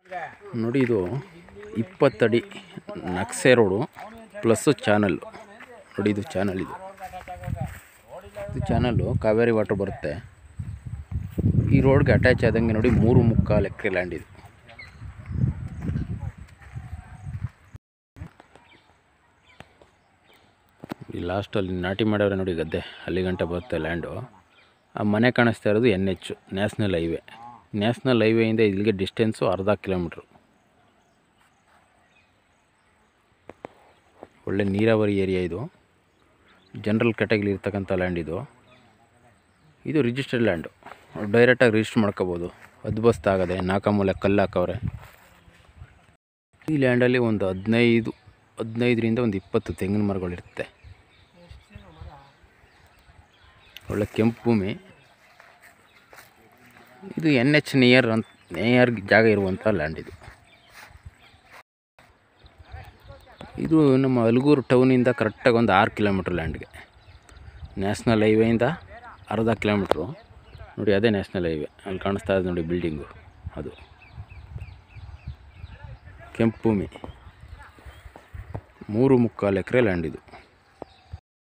ನೋಡಿ ಇದು ಇಪ್ಪತ್ತಡಿ ನಕ್ಸೆ ರೋಡು ಪ್ಲಸ್ಸು ಚಾನಲ್ಲು ನೋಡಿ ಇದು ಚಾನಲ್ ಇದು ಇದು ಚಾನಲ್ಲು ಕಾವೇರಿ ವಾಟ್ರ್ ಬರುತ್ತೆ ಈ ರೋಡ್ಗೆ ಅಟ್ಯಾಚ್ ಆದಂಗೆ ನೋಡಿ ಮೂರು ಮುಕ್ಕಾಲು ಎಕರೆ ಲ್ಯಾಂಡ್ ಇದು ಈ ಲಾಸ್ಟಲ್ಲಿ ನಾಟಿ ಮಾಡ್ಯಾವ್ರೆ ನೋಡಿ ಗದ್ದೆ ಅಲ್ಲಿ ಗಂಟೆ ಬರುತ್ತೆ ಲ್ಯಾಂಡು ಆ ಮನೆ ಕಾಣಿಸ್ತಾ ಇರೋದು ಎನ್ ಎಚ್ ನ್ಯಾಷನಲ್ ಹೈವೇ ನ್ಯಾಷನಲ್ ಹೈವೇಯಿಂದ ಇಲ್ಲಿಗೆ ಡಿಸ್ಟೆನ್ಸು ಅರ್ಧ ಕಿಲೋಮೀಟ್ರು ಒಳ್ಳೆ ನೀರಾವರಿ ಏರಿಯಾ ಇದು ಜನರಲ್ ಕ್ಯಾಟಗರಿ ಇರ್ತಕ್ಕಂಥ ಲ್ಯಾಂಡ್ ಇದು ಇದು ರಿಜಿಸ್ಟರ್ಡ್ ಲ್ಯಾಂಡು ಡೈರೆಕ್ಟಾಗಿ ರಿಜಿಸ್ಟರ್ ಮಾಡ್ಕೋಬೋದು ಅದ್ಬಸ್ತ್ ಆಗದೆ ನಾಲ್ಕಮೂಲೆ ಕಲ್ಲು ಹಾಕವ್ರೆ ಈ ಲ್ಯಾಂಡಲ್ಲಿ ಒಂದು ಹದಿನೈದು ಹದಿನೈದರಿಂದ ಒಂದು ಇಪ್ಪತ್ತು ತೆಂಗಿನ ಮರಗಳಿರುತ್ತೆ ಒಳ್ಳೆ ಕೆಂಪು ಭೂಮಿ ಇದು ಎನ್ ಎಚ್ ನಿಯರ್ ಅಂತ ನಿಯರ್ ಜಾಗ ಇರುವಂಥ ಲ್ಯಾಂಡ್ ಇದು ಇದು ನಮ್ಮ ಅಲಗೂರು ಟೌನಿಂದ ಕರೆಕ್ಟಾಗಿ ಒಂದು ಆರು ಕಿಲೋಮೀಟ್ರ್ ಲ್ಯಾಂಡ್ಗೆ ನ್ಯಾಷನಲ್ ಹೈವೇಯಿಂದ ಅರ್ಧ ಕಿಲೋಮೀಟ್ರು ನೋಡಿ ಅದೇ ನ್ಯಾಷನಲ್ ಹೈವೇ ಅಲ್ಲಿ ಕಾಣಿಸ್ತಾ ಇದೆ ನೋಡಿ ಬಿಲ್ಡಿಂಗು ಅದು ಕೆಂಪು ಭೂಮಿ ಮೂರು ಮುಕ್ಕಾಲು ಎಕರೆ ಲ್ಯಾಂಡ್ ಇದು